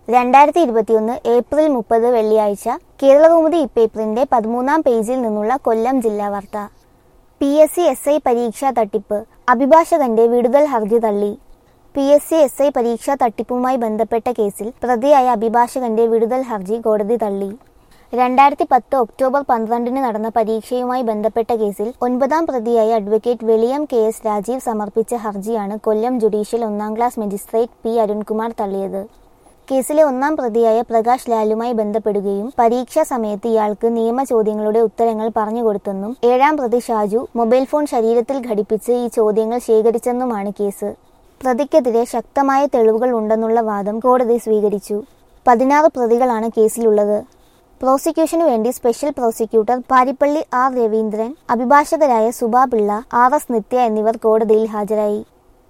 രണ്ടായിരത്തി ഇരുപത്തിയൊന്ന് ഏപ്രിൽ മുപ്പത് വെള്ളിയാഴ്ച കേരളകൗമുദി ഇപ്പേപ്പറിന്റെ പതിമൂന്നാം പേജിൽ നിന്നുള്ള കൊല്ലം ജില്ലാ വാർത്ത P S C S I പരീക്ഷാ തട്ടിപ്പ് അഭിഭാഷകന്റെ വിടുതൽ ഹർജി തള്ളി P S C S I പരീക്ഷാ തട്ടിപ്പുമായി ബന്ധപ്പെട്ട കേസിൽ പ്രതിയായ അഭിഭാഷകന്റെ വിടുതൽ ഹർജി കോടതി തള്ളി രണ്ടായിരത്തി പത്ത് ഒക്ടോബർ പന്ത്രണ്ടിന് നടന്ന പരീക്ഷയുമായി ബന്ധപ്പെട്ട കേസിൽ ഒൻപതാം പ്രതിയായ advocate Veliyam K S Rajeev സമർപ്പിച്ച ഹർജിയാണ് കൊല്ലം ജുഡീഷ്യൽ ഒന്നാം ക്ലാസ് മജിസ്ട്രേറ്റ് പി അരുൺകുമാർ തള്ളിയത് കേസിലെ ഒന്നാം പ്രതിയായ പ്രകാശ് ലാലുമായി ബന്ധപ്പെടുകയും പരീക്ഷാ സമയത്ത് ഇയാൾക്ക് നിയമ ചോദ്യങ്ങളുടെ ഉത്തരങ്ങൾ പറഞ്ഞുകൊടുത്തെന്നും ഏഴാം പ്രതി ഷാജു മൊബൈൽ ഫോൺ ശരീരത്തിൽ ഘടിപ്പിച്ച് ഈ ചോദ്യങ്ങൾ ശേഖരിച്ചെന്നുമാണ് കേസ് പ്രതിക്കെതിരെ ശക്തമായ തെളിവുകൾ ഉണ്ടെന്നുള്ള വാദം കോടതി സ്വീകരിച്ചു പതിനാറ് പ്രതികളാണ് കേസിലുള്ളത് പ്രോസിക്യൂഷനു വേണ്ടി special prosecutor Paripally R Raveendran അഭിഭാഷകരായ സുബാ പിള്ള ആർ എസ് നിത്യ എന്നിവർ കോടതിയിൽ ഹാജരായി